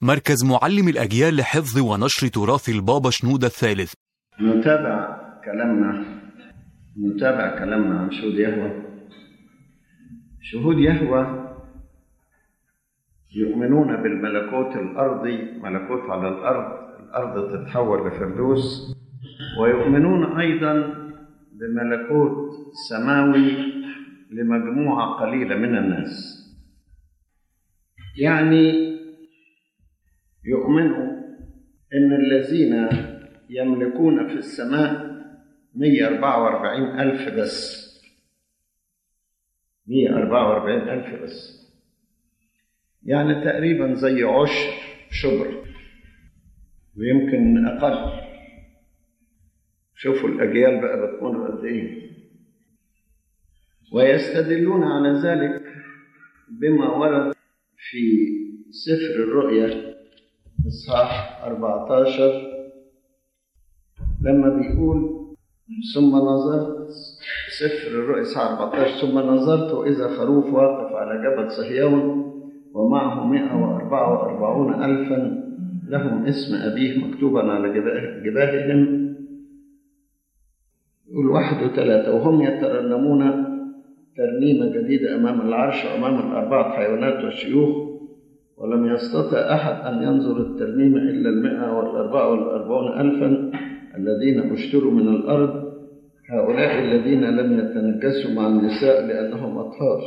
مركز معلم الأجيال لحفظ ونشر تراث البابا شنودة الثالث نتابع كلامنا نتابع كلامنا عن شهود يهوه شهود يهوه يؤمنون بالملكوت الأرضي ملكوت على الأرض الأرض تتحول لفردوس ويؤمنون أيضا بملكوت سماوي لمجموعة قليلة من الناس يعني يؤمنوا أن الذين يملكون في السماء 144 ألف بس 144 ألف بس يعني تقريبا زي عشر شبر ويمكن أقل شوفوا الأجيال بقى بتمر قد إيه ويستدلون على ذلك بما ورد في سفر الرؤيا إصحاح 14 لما بيقول ثم نظرت سفر الرؤيا إصحاح 14 ثم نظرت وإذا خروف واقف على جبل صهيون ومعه 144 ألفا لهم اسم أبيه مكتوبا على جباههم يقول واحد وثلاثة وهم يترنمون ترنيمة جديدة أمام العرش وأمام الأربعة حيوانات والشيوخ ولم يستطع أحد أن ينظر الترنيمة إلا المئة والأربعة والأربعون ألفا الذين اشتروا من الأرض هؤلاء الذين لم يتنجسوا مع النساء لأنهم أطهار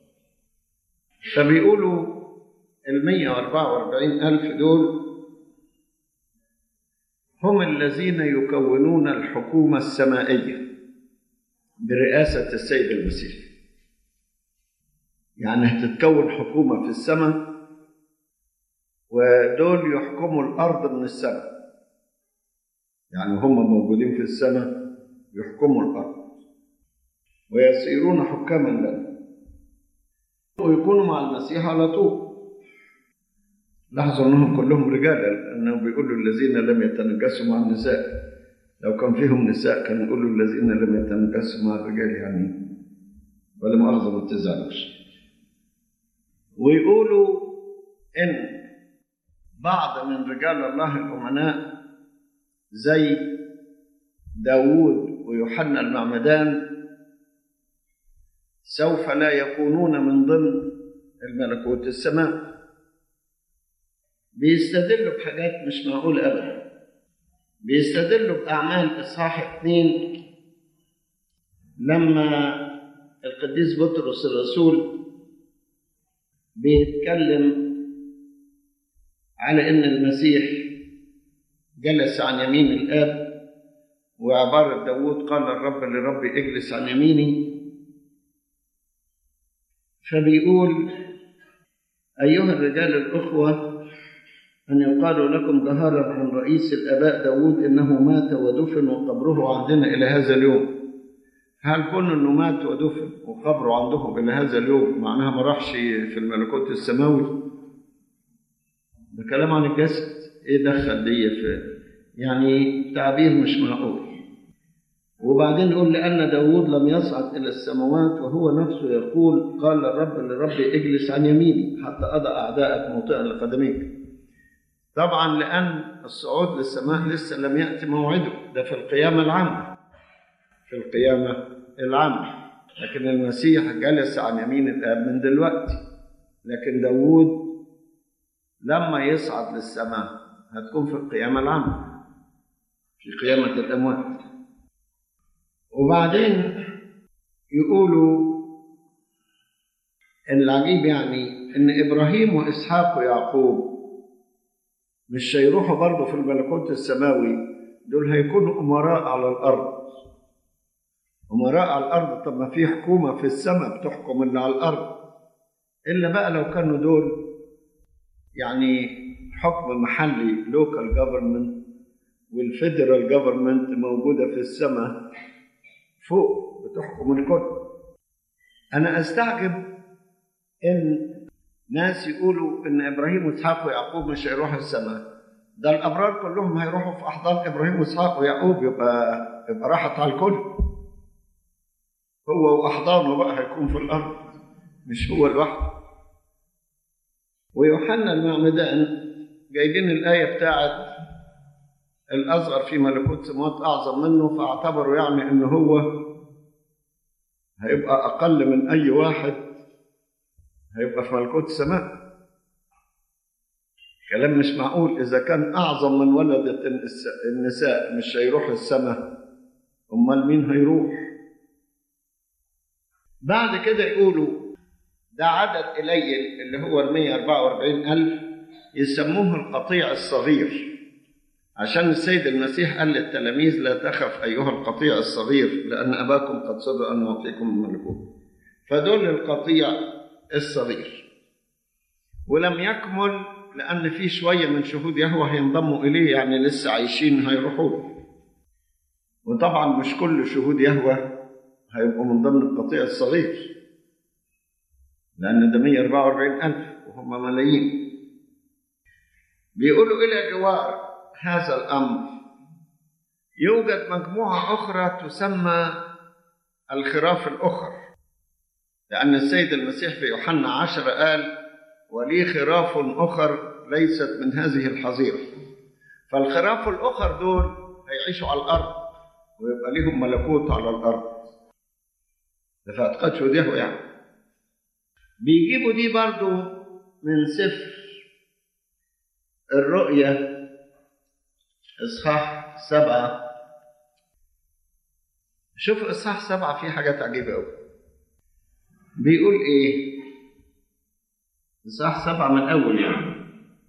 فبيقولوا المية وأربعة وأربعين ألف دول هم الذين يكونون الحكومة السمائية برئاسة السيد المسيح يعني هتتكون حكومة في السماء ودول يحكموا الأرض من السماء يعني هم موجودين في السماء يحكموا الأرض ويصيرون حكاما لنا ويكونوا مع المسيح على طول لاحظوا انهم كلهم رجال لانهم بيقولوا الذين لم يتنجسوا مع النساء لو كان فيهم نساء كانوا يقولوا الذين لم يتنجسوا مع الرجال يعني ولا مؤاخذه ما تزعلوش ويقولوا ان بعض من رجال الله الامناء زي داوود ويوحنا المعمدان سوف لا يكونون من ضمن الملكوت السماوي بيستدلوا بحاجات مش معقولة أبدا بيستدلوا بأعمال إصحاح اثنين لما القديس بطرس الرسول بيتكلم على إن المسيح جلس عن يمين الآب وعبارة داوود قال الرب لربي اجلس عن يميني فبيقول أيها الرجال الأخوة أن يقال لكم جهارا عن رئيس الآباء داود إنه مات ودفن وقبره عندنا إلى هذا اليوم هل كون إنه مات ودفن وقبره عندهم إلى هذا اليوم معناها ما راحش في الملكوت السماوي ده كلام عن الجسد إيه دخل دي في يعني تعبير مش معقول وبعدين يقول لأن داود لم يصعد إلى السماوات وهو نفسه يقول قال الرب لربي اجلس عن يميني حتى أضع أعدائك موطئا لقدميك طبعا لأن الصعود للسماء لسه لم يأتي موعده ده في القيامة العامة في القيامة العامة لكن المسيح جلس عن يمين الآب من دلوقتي لكن داود لما يصعد للسماء هتكون في القيامة العامة في قيامة الأموات وبعدين يقولوا العجيب يعني ان ابراهيم واسحاق ويعقوب مش هيروحوا برضه في الملكوت السماوي دول هيكونوا امراء على الارض امراء على الارض طب ما في حكومه في السماء بتحكم اللي على الارض الا بقى لو كانوا دول يعني حكم محلي لوكال جفرمنت والفيدرال جفرمنت موجوده في السماء فوق بتحكم الكل انا استعجب ان ناس يقولوا ان ابراهيم واسحاق ويعقوب مش هيروحوا السماء ده الابرار كلهم هيروحوا في احضان ابراهيم واسحاق ويعقوب يبقى يبقى راحت على الكل هو واحضانه بقى هيكون في الارض مش هو لوحده ويوحنا المعمدان جايبين الآية بتاعت الأصغر في ملكوت السماوات أعظم منه فاعتبروا يعني إن هو هيبقى أقل من أي واحد هيبقى في ملكوت السماء كلام مش معقول إذا كان أعظم من ولدة النساء مش هيروح السماء أمال مين هيروح بعد كده يقولوا ده عدد قليل اللي هو ال 144 ألف يسموه القطيع الصغير عشان السيد المسيح قال للتلاميذ لا تخف أيها القطيع الصغير لأن أباكم قد صدق أن يعطيكم الملكوت فدول القطيع الصغير ولم يكمل لأن في شوية من شهود يهوه هينضموا إليه يعني لسه عايشين هيروحوا له وطبعا مش كل شهود يهوه هيبقوا من ضمن القطيع الصغير لأن ده 144 ألف وهم ملايين بيقولوا إلى جوار هذا الأمر يوجد مجموعة أخرى تسمى الخراف الأخر لأن السيد المسيح في يوحنا عشر قال ولي خراف أخر ليست من هذه الحظيرة فالخراف الأخر دول هيعيشوا على الأرض ويبقى ليهم ملكوت على الأرض ده في اعتقاد شهوديه يعني بيجيبوا دي برضو من سفر الرؤية إصحاح سبعة شوف إصحاح سبعة فيه حاجات عجيبة أوي بيقول إيه إصحاح سبعة من أول يعني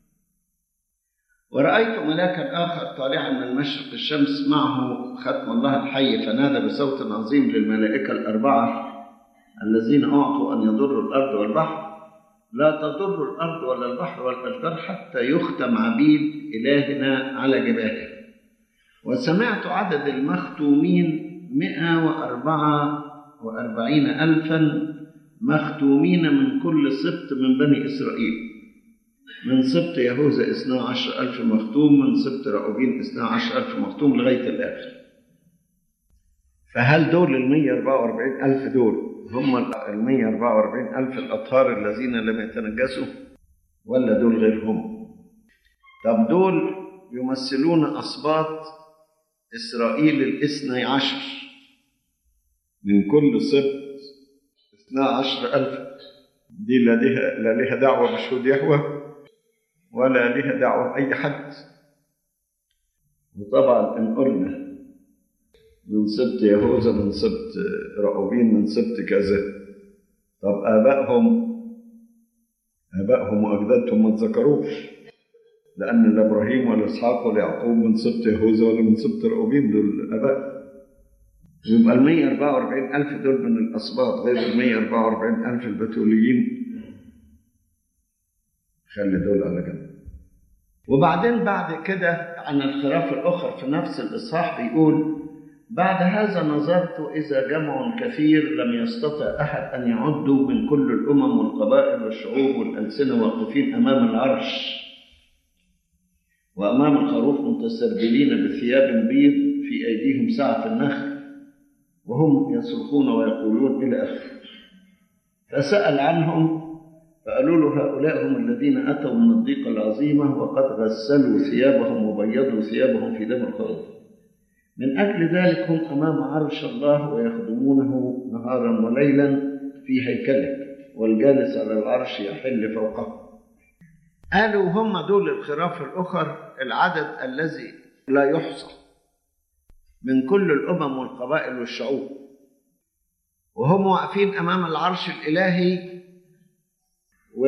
ورأيت ملاكا آخر طالعا من مشرق الشمس معه ختم الله الحي فنادى بصوت عظيم للملائكة الأربعة الذين أعطوا أن يضروا الأرض والبحر لا تضر الأرض ولا البحر ولا الأشجار حتى يختم عبيد إلهنا على جباهه وسمعت عدد المختومين مئة وأربعة وأربعين ألفا مختومين من كل سبط من بني إسرائيل من سبط يهوذا اثنا عشر ألف مختوم من سبط رأوبين اثنا عشر ألف مختوم لغاية الآخر فهل دول ال 144 ألف دول هم ال 144 ألف الأطهار الذين لم يتنجسوا ولا دول غيرهم طب دول يمثلون أصباط إسرائيل الاثني عشر من كل سبط اثنا عشر ألف دي لا لها, لا لها دعوة بشهود يهوه ولا لها دعوة بأي حد وطبعا إن قلنا من سبط يهوذا من سبط رأوبين من سبط كذا طب آبائهم آبائهم وأجدادهم ما تذكروش لأن لا إبراهيم ولا إسحاق ولا يعقوب من سبط يهوذا ولا من سبط رأوبين دول آباء يبقى ال 144 ألف دول من الأسباط غير ال 144 ألف البتوليين خلي دول على جنب وبعدين بعد كده عن الخراف الأخر في نفس الإصحاح بيقول بعد هذا نظرت إذا جمع كثير لم يستطع أحد أن يعدوا من كل الأمم والقبائل والشعوب والألسنة واقفين أمام العرش وأمام الخروف متسربلين بثياب بيض في أيديهم سعف النخل وهم يصرخون ويقولون إلى آخره فسأل عنهم فقالوا له هؤلاء هم الذين أتوا من الضيقة العظيمة وقد غسلوا ثيابهم وبيضوا ثيابهم في دم الخروف من أجل ذلك هم أمام عرش الله ويخدمونه نهارا وليلا في هيكله والجالس على العرش يحل فوقه قالوا هم دول الخراف الأخر العدد الذي لا يحصى من كل الأمم والقبائل والشعوب وهم واقفين أمام العرش الإلهي و...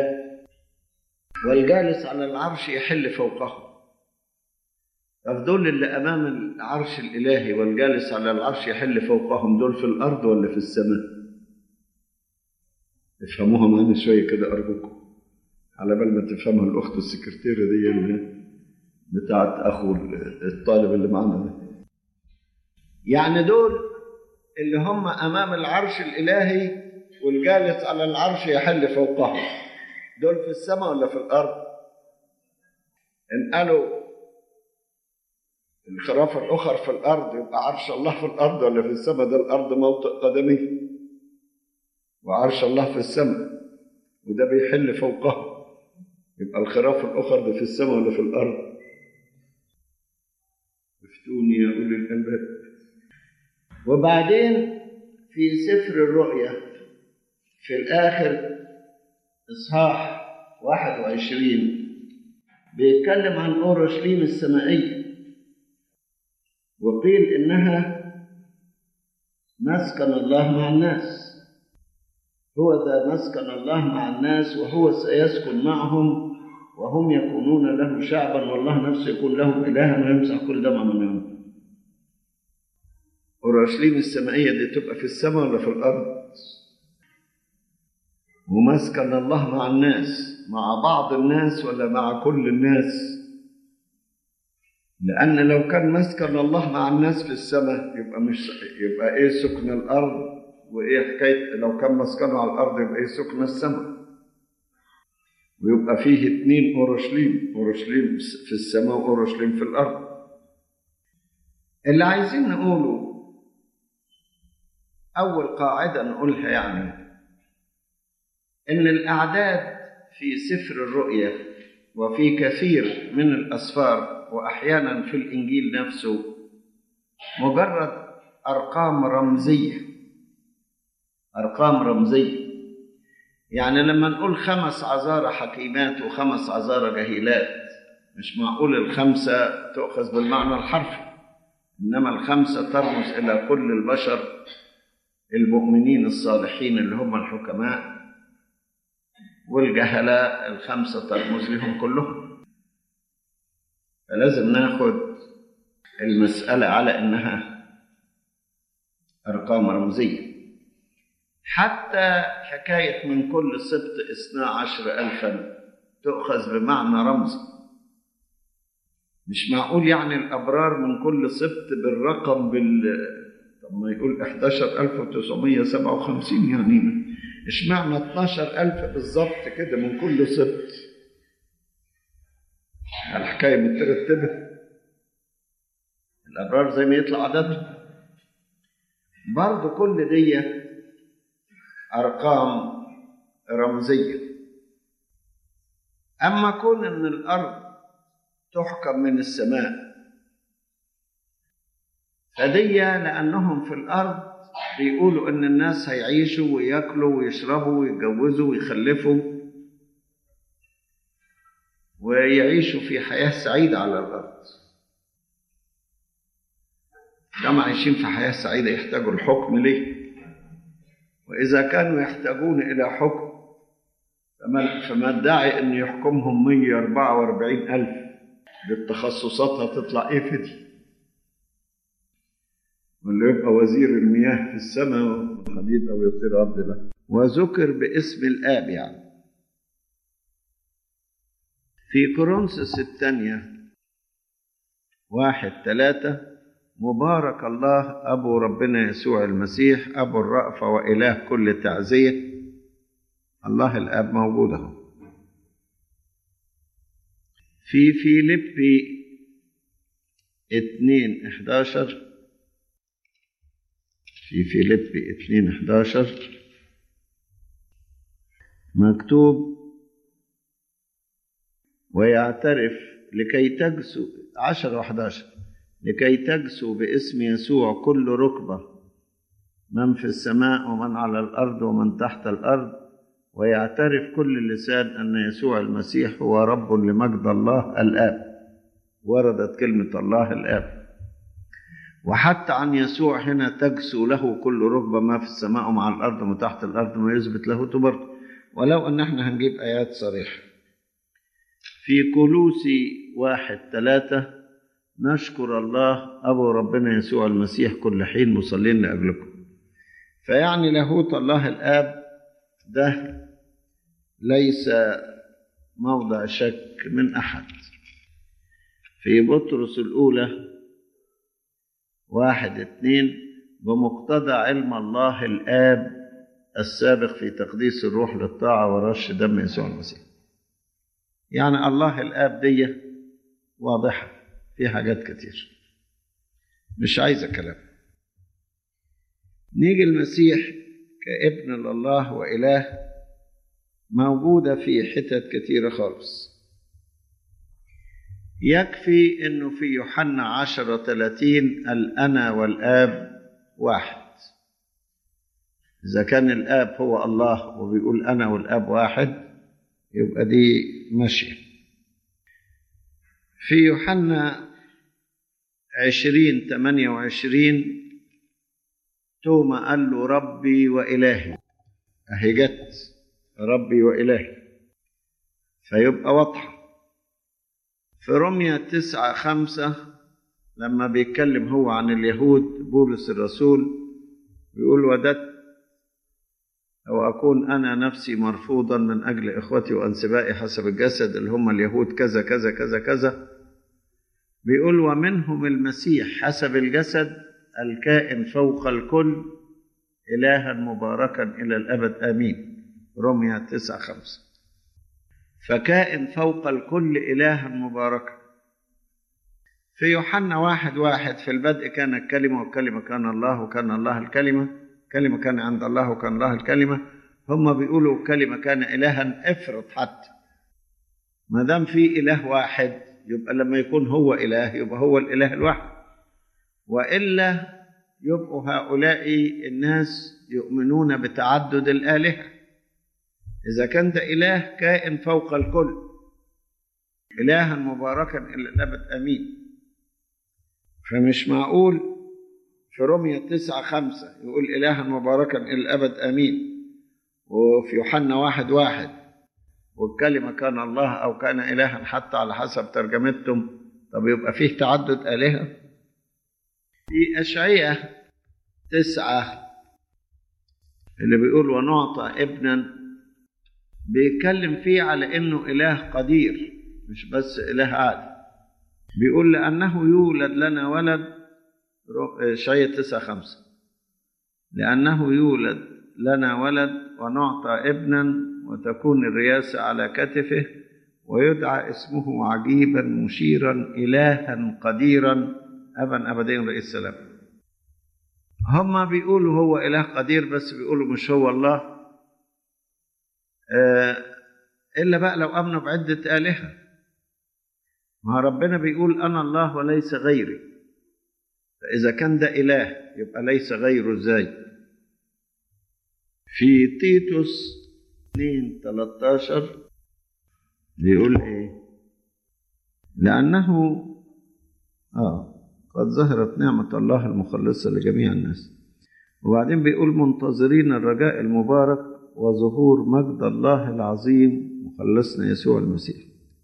والجالس على العرش يحل فوقه طب دول اللي أمام العرش الإلهي والجالس على العرش يحل فوقهم دول في الأرض ولا في السماء؟ افهموها معانا شوية كده أرجوكم على بال ما تفهمها الأخت السكرتيرة دي اللي بتاعت أخو الطالب اللي معانا ده يعني دول اللي هم أمام العرش الإلهي والجالس على العرش يحل فوقهم دول في السماء ولا في الأرض إن قالوا الخرافة الأخر في الأرض يبقى عرش الله في الأرض ولا في السماء ده الأرض موطئ قدميه وعرش الله في السماء وده بيحل فوقه يبقى الخراف الأخر ده في السماء ولا في الأرض افتوني يا أولي الألباب وبعدين في سفر الرؤيا في الآخر إصحاح 21 بيتكلم عن أورشليم السمائية وقيل إنها مسكن الله مع الناس هو ذا مسكن الله مع الناس وهو سيسكن معهم وهم يكونون له شعبا والله نفسه يكون لهم إلها ويمسح كل دمع من يوم أورشليم السمائية دي تبقى في السماء ولا في الأرض ومسكن الله مع الناس مع بعض الناس ولا مع كل الناس لأن لو كان مسكن الله مع الناس في السماء يبقى مش يبقى إيه سكن الأرض وإيه حكاية لو كان مسكنه على الأرض يبقى إيه سكن السماء ويبقى فيه اتنين أورشليم أورشليم في السماء وأورشليم في الأرض اللي عايزين نقوله أول قاعدة نقولها يعني إن الأعداد في سفر الرؤيا وفي كثير من الأسفار وأحيانا في الإنجيل نفسه مجرد أرقام رمزية أرقام رمزية يعني لما نقول خمس عذارى حكيمات وخمس عذارى جهيلات مش معقول الخمسة تؤخذ بالمعنى الحرفي إنما الخمسة ترمز إلى كل البشر المؤمنين الصالحين اللي هم الحكماء والجهلاء الخمسة ترمز لهم كلهم فلازم ناخد المسألة على إنها أرقام رمزية حتى حكاية من كل سبط اثنا عشر ألفا تؤخذ بمعنى رمزي مش معقول يعني الأبرار من كل سبط بالرقم بال طب ما يقول 11957 يعني اشمعنى 12000 بالظبط كده من كل سبط الحكاية مترتبة الأبرار زي ما يطلع عددهم برضه كل دي أرقام رمزية أما كون أن الأرض تحكم من السماء فدي لأنهم في الأرض بيقولوا إن الناس هيعيشوا وياكلوا ويشربوا ويتجوزوا ويخلفوا ويعيشوا في حياة سعيدة على الأرض لما عايشين في حياة سعيدة يحتاجوا الحكم ليه وإذا كانوا يحتاجون إلى حكم فما, فما الداعي أن يحكمهم 144 ألف بالتخصصات هتطلع إيه في دي واللي يبقى وزير المياه في السماء والحديد أو يصير عبد الله وذكر باسم الآب يعني في كورنثوس الثانية واحد ثلاثة مبارك الله أبو ربنا يسوع المسيح أبو الرأفة وإله كل تعزية الله الآب موجود اهو في فيليبي اتنين احداشر في فيليبي اتنين احداشر مكتوب ويعترف لكي تجسوا عشر وحداشر لكي تجسوا باسم يسوع كل ركبة من في السماء ومن على الأرض ومن تحت الأرض ويعترف كل لسان أن يسوع المسيح هو رب لمجد الله الآب وردت كلمة الله الآب وحتى عن يسوع هنا تجسو له كل ركبة ما في السماء ومع الأرض وما تحت الأرض ما يثبت له برضه ولو أن احنا هنجيب آيات صريحة في كلوسي واحد ثلاثة نشكر الله أبو ربنا يسوع المسيح كل حين مصلين لأجلكم فيعني لاهوت الله الآب ده ليس موضع شك من أحد في بطرس الأولى واحد اثنين بمقتضى علم الله الآب السابق في تقديس الروح للطاعة ورش دم يسوع المسيح يعني الله الآب دي واضحة في حاجات كتير مش عايزة كلام نيجي المسيح كابن لله وإله موجودة في حتت كتيرة خالص يكفي انه في يوحنا عشرة ثلاثين الأنا والآب واحد إذا كان الآب هو الله وبيقول أنا والآب واحد يبقى دي ماشية في يوحنا عشرين ثمانية وعشرين توما قال له ربي وإلهي أهي جت ربي وإلهي فيبقى واضحة في رمية تسعة خمسة لما بيتكلم هو عن اليهود بولس الرسول بيقول وددت أو أكون أنا نفسي مرفوضا من أجل إخوتي وأنسبائي حسب الجسد اللي هم اليهود كذا كذا كذا كذا بيقول ومنهم المسيح حسب الجسد الكائن فوق الكل إلها مباركا إلى الأبد آمين رمية تسعة خمسة فكائن فوق الكل إلها مباركا في يوحنا واحد واحد في البدء كان الكلمة والكلمة كان الله وكان الله الكلمة كلمة كان عند الله وكان الله الكلمة هم بيقولوا كلمة كان إلها افرض حتى ما دام في إله واحد يبقى لما يكون هو إله يبقى هو الإله الواحد وإلا يبقوا هؤلاء الناس يؤمنون بتعدد الآلهة إذا كان ده إله كائن فوق الكل إلها مباركا إلى الأبد أمين فمش معقول في رمية تسعة خمسة يقول إلها مباركا إلى الأبد أمين وفي يوحنا واحد واحد والكلمة كان الله أو كان إلها حتى على حسب ترجمتهم طب يبقى فيه تعدد آلهة في أشعية تسعة اللي بيقول ونعطى ابنا بيتكلم فيه على انه اله قدير مش بس اله عادي بيقول لانه يولد لنا ولد شيء تسعة خمسة لأنه يولد لنا ولد ونعطى ابنا وتكون الرياسة على كتفه ويدعى اسمه عجيبا مشيرا إلها قديرا أبا أبدين رئيس السلام هم بيقولوا هو إله قدير بس بيقولوا مش هو الله إلا بقى لو أمنوا بعدة آلهة ما ربنا بيقول أنا الله وليس غيري فإذا كان ده إله يبقى ليس غيره إزاي في تيتوس 2 13 بيقول إيه لأنه آه قد ظهرت نعمة الله المخلصة لجميع الناس وبعدين بيقول منتظرين الرجاء المبارك وظهور مجد الله العظيم مخلصنا يسوع المسيح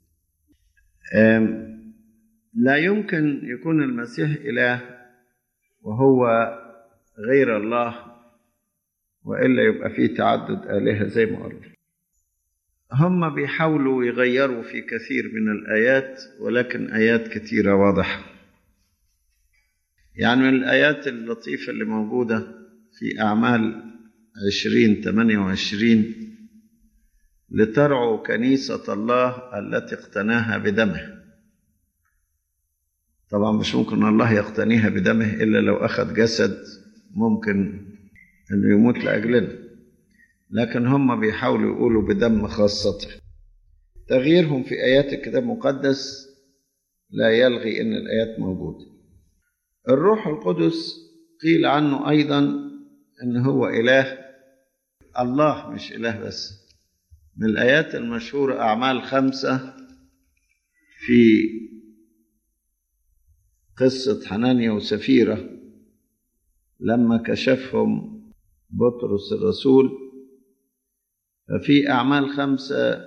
لا يمكن يكون المسيح إله وهو غير الله وإلا يبقى فيه تعدد آلهة زي ما قلنا هم بيحاولوا يغيروا في كثير من الآيات ولكن آيات كثيرة واضحة يعني من الآيات اللطيفة اللي موجودة في أعمال عشرين ثمانية وعشرين لترعوا كنيسة الله التي اقتناها بدمه طبعا مش ممكن الله يقتنيها بدمه إلا لو أخذ جسد ممكن أنه يموت لأجلنا لكن هم بيحاولوا يقولوا بدم خاصته تغييرهم في آيات الكتاب المقدس لا يلغي أن الآيات موجودة الروح القدس قيل عنه أيضا أن هو إله الله مش إله بس من الآيات المشهورة أعمال خمسة في قصة حنانيا وسفيرة لما كشفهم بطرس الرسول ففي أعمال خمسة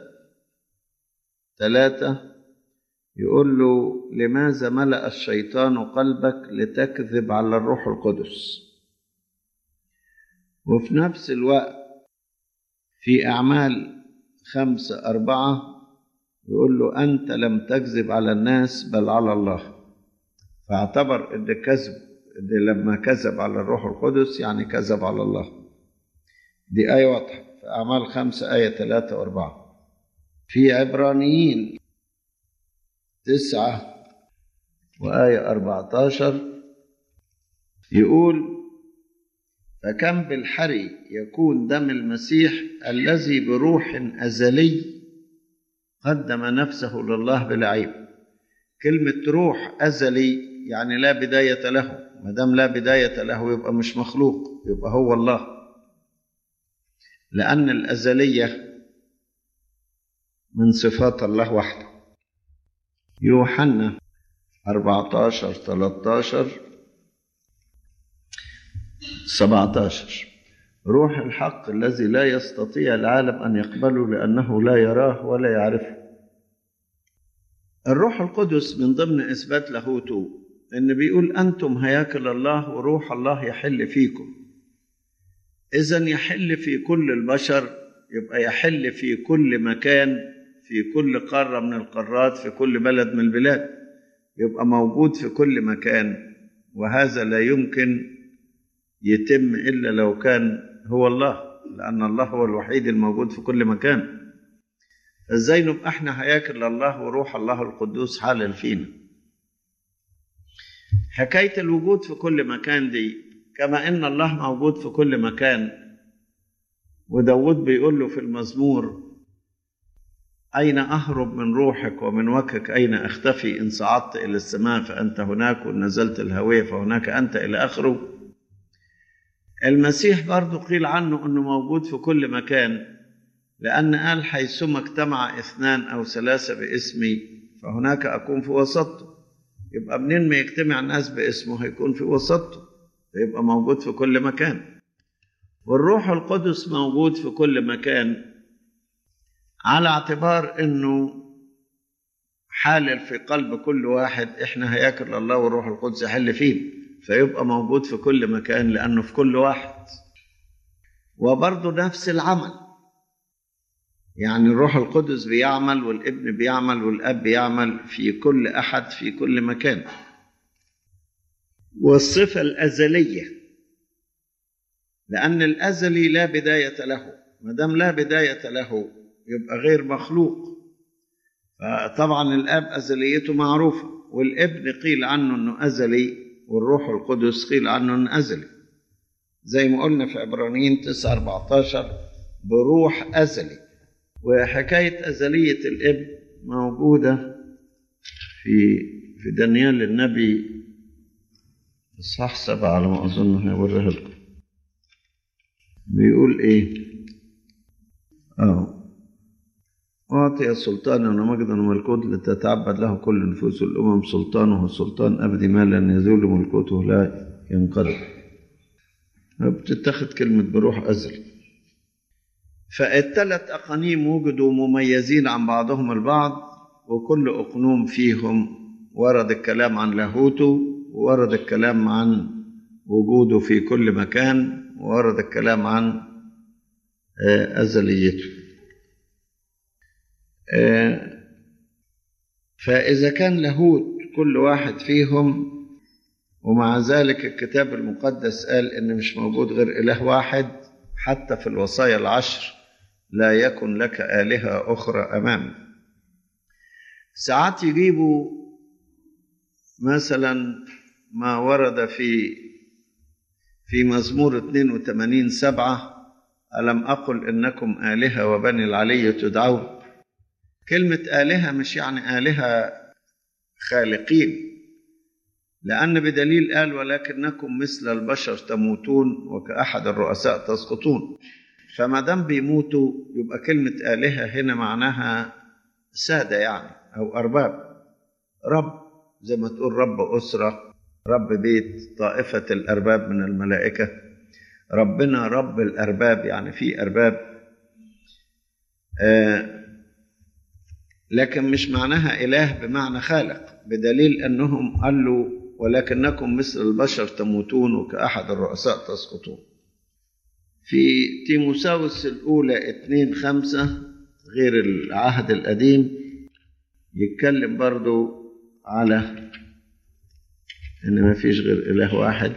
ثلاثة يقول له لماذا ملأ الشيطان قلبك لتكذب على الروح القدس وفي نفس الوقت في أعمال خمسة أربعة يقول له أنت لم تكذب على الناس بل على الله فاعتبر أن كذب أن لما كذب على الروح القدس يعني كذب على الله دي آية واضحة في أعمال خمسة آية ثلاثة وأربعة في عبرانيين تسعة وآية أربعة عشر يقول فكم بالحري يكون دم المسيح الذي بروح أزلي قدم نفسه لله بلا عيب كلمة روح أزلي يعني لا بداية له ما دام لا بداية له يبقى مش مخلوق يبقى هو الله لأن الأزلية من صفات الله وحده يوحنا 14 13 17 روح الحق الذي لا يستطيع العالم أن يقبله لأنه لا يراه ولا يعرفه الروح القدس من ضمن إثبات لاهوته إن بيقول أنتم هياكل الله وروح الله يحل فيكم إذا يحل في كل البشر يبقى يحل في كل مكان في كل قارة من القارات في كل بلد من البلاد يبقى موجود في كل مكان وهذا لا يمكن يتم إلا لو كان هو الله لأن الله هو الوحيد الموجود في كل مكان ازاي نبقى احنا هياكل الله وروح الله القدوس حالل فينا حكاية الوجود في كل مكان دي كما ان الله موجود في كل مكان وداود بيقول له في المزمور أين أهرب من روحك ومن وجهك أين أختفي إن صعدت إلى السماء فأنت هناك وإن نزلت الهوية فهناك أنت إلى آخره المسيح برضو قيل عنه أنه موجود في كل مكان لأن قال حيثما اجتمع اثنان أو ثلاثة باسمي فهناك أكون في وسطه يبقى منين ما يجتمع ناس باسمه هيكون في وسطه فيبقى موجود في كل مكان والروح القدس موجود في كل مكان على اعتبار انه حالل في قلب كل واحد احنا هياكل الله والروح القدس يحل فيه فيبقى موجود في كل مكان لانه في كل واحد وبرضه نفس العمل يعني الروح القدس بيعمل والابن بيعمل والاب بيعمل في كل احد في كل مكان والصفه الازليه لان الازلي لا بدايه له ما دام لا بدايه له يبقى غير مخلوق فطبعا الاب ازليته معروفه والابن قيل عنه انه ازلي والروح القدس قيل عنه انه ازلي زي ما قلنا في عبرانيين 9 14 بروح ازلي وحكايه ازليه الابن موجوده في في دانيال النبي اصحاح سبعه على ما اظن هيوريها لكم بيقول ايه اه أعطي سلطانا ومجدا وملكوت لتتعبد له كل نفوس الأمم سلطانه سلطان أبدي ما لن يزول ملكوته لا ينقضي بتتخذ كلمة بروح أزل فالثلاث أقانيم وجدوا مميزين عن بعضهم البعض وكل أقنوم فيهم ورد الكلام عن لاهوته وورد الكلام عن وجوده في كل مكان وورد الكلام عن أزليته فإذا كان لاهوت كل واحد فيهم ومع ذلك الكتاب المقدس قال إن مش موجود غير إله واحد حتى في الوصايا العشر لا يكن لك آلهة أخرى أمامي ساعات يجيبوا مثلا ما ورد في في مزمور 82 سبعة ألم أقل إنكم آلهة وبني العلي تدعون كلمة آلهة مش يعني آلهة خالقين لأن بدليل قال ولكنكم مثل البشر تموتون وكأحد الرؤساء تسقطون فما دام بيموتوا يبقى كلمة آلهة هنا معناها سادة يعني أو أرباب رب زي ما تقول رب أسرة رب بيت طائفة الأرباب من الملائكة ربنا رب الأرباب يعني في أرباب آه لكن مش معناها إله بمعنى خالق بدليل أنهم قالوا ولكنكم مثل البشر تموتون وكأحد الرؤساء تسقطون في تيموساوس الأولى اتنين خمسة غير العهد القديم يتكلم برضو على إن ما فيش غير إله واحد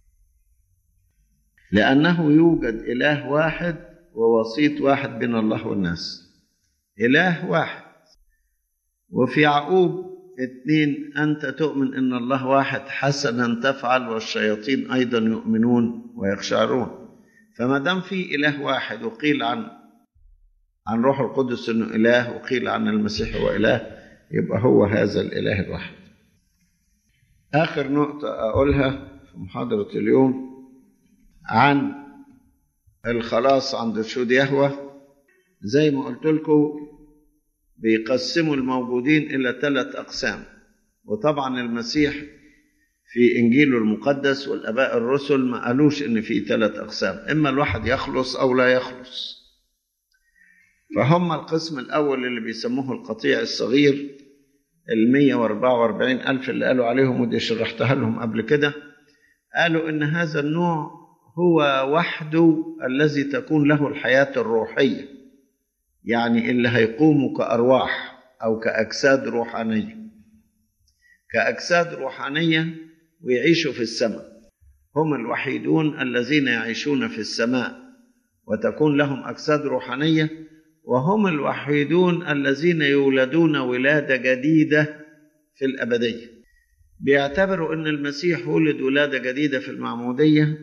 لأنه يوجد إله واحد ووسيط واحد بين الله والناس إله واحد وفي يعقوب اثنين أنت تؤمن أن الله واحد حسنا تفعل والشياطين أيضا يؤمنون ويخشعرون فما دام في إله واحد وقيل عن عن روح القدس إنه إله وقيل عن المسيح هو إله يبقى هو هذا الإله الواحد آخر نقطة أقولها في محاضرة اليوم عن الخلاص عند شهود يهوه زي ما قلت لكم بيقسموا الموجودين إلى ثلاث أقسام وطبعا المسيح في إنجيله المقدس والآباء الرسل ما قالوش إن في ثلاث أقسام إما الواحد يخلص أو لا يخلص فهم القسم الأول اللي بيسموه القطيع الصغير ال 144 ألف اللي قالوا عليهم ودي شرحتها لهم قبل كده قالوا إن هذا النوع هو وحده الذي تكون له الحياة الروحية يعني اللي هيقوموا كأرواح أو كأجساد روحانية كأجساد روحانية ويعيشوا في السماء هم الوحيدون الذين يعيشون في السماء وتكون لهم أجساد روحانية وهم الوحيدون الذين يولدون ولادة جديدة في الأبدية بيعتبروا أن المسيح ولد ولادة جديدة في المعمودية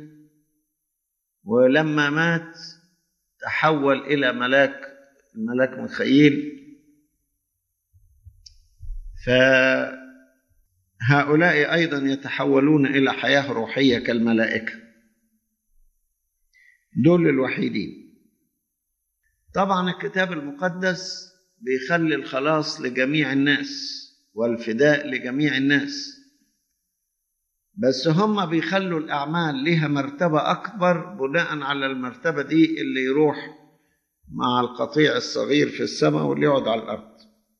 ولما مات تحول إلى ملاك الملاك ميخائيل فهؤلاء أيضا يتحولون إلى حياة روحية كالملائكة دول الوحيدين طبعا الكتاب المقدس بيخلي الخلاص لجميع الناس والفداء لجميع الناس بس هم بيخلوا الأعمال لها مرتبة أكبر بناء على المرتبة دي اللي يروح مع القطيع الصغير في السماء واللي يقعد على الأرض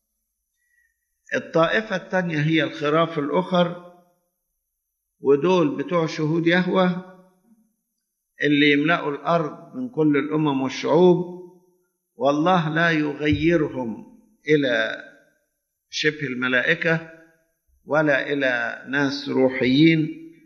الطائفة الثانية هي الخراف الأخر ودول بتوع شهود يهوه اللي يملأوا الأرض من كل الأمم والشعوب والله لا يغيرهم إلى شبه الملائكة ولا إلى ناس روحيين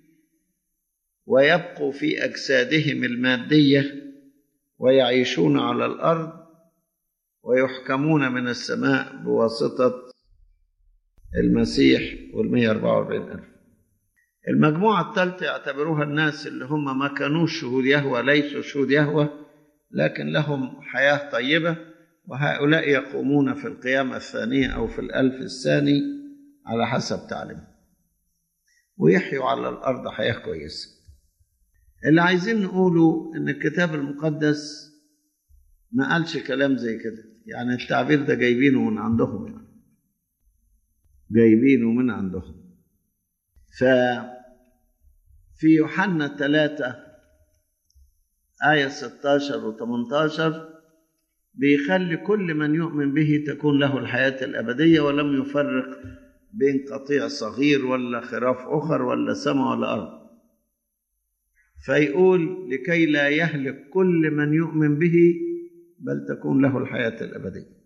ويبقوا في أجسادهم المادية ويعيشون على الأرض ويحكمون من السماء بواسطة المسيح والمية أربعة وأربعين ألف المجموعة الثالثة يعتبروها الناس اللي هم ما كانوش شهود يهوى ليسوا شهود يهوى لكن لهم حياة طيبة وهؤلاء يقومون في القيامة الثانية أو في الألف الثاني على حسب تعليمهم ويحيوا على الأرض حياة كويسة اللي عايزين نقوله إن الكتاب المقدس ما قالش كلام زي كده يعني التعبير ده جايبينه من عندهم يعني جايبينه من عندهم ففي يوحنا ثلاثة آية 16 و 18 بيخلي كل من يؤمن به تكون له الحياة الأبدية ولم يفرق بين قطيع صغير ولا خراف أخر ولا سماء ولا أرض فيقول لكي لا يهلك كل من يؤمن به بل تكون له الحياة الأبدية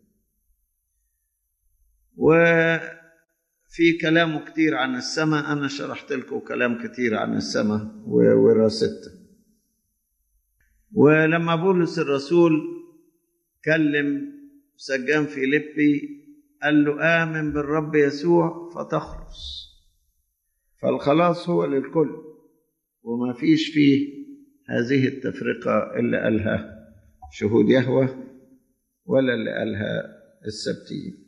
وفي كلام كتير عن السماء أنا شرحت لكم كلام كتير عن السماء ووراثتها ولما بولس الرسول كلم سجان فيليبي قال له آمن بالرب يسوع فتخلص فالخلاص هو للكل وما فيش فيه هذه التفرقة اللي قالها شهود يهوه ولا اللي قالها السبتيين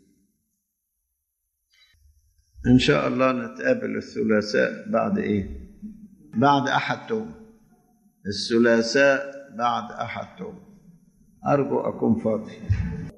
إن شاء الله نتقابل الثلاثاء بعد إيه؟ بعد أحد توم الثلاثاء بعد أحد توم أرجو أكون فاضي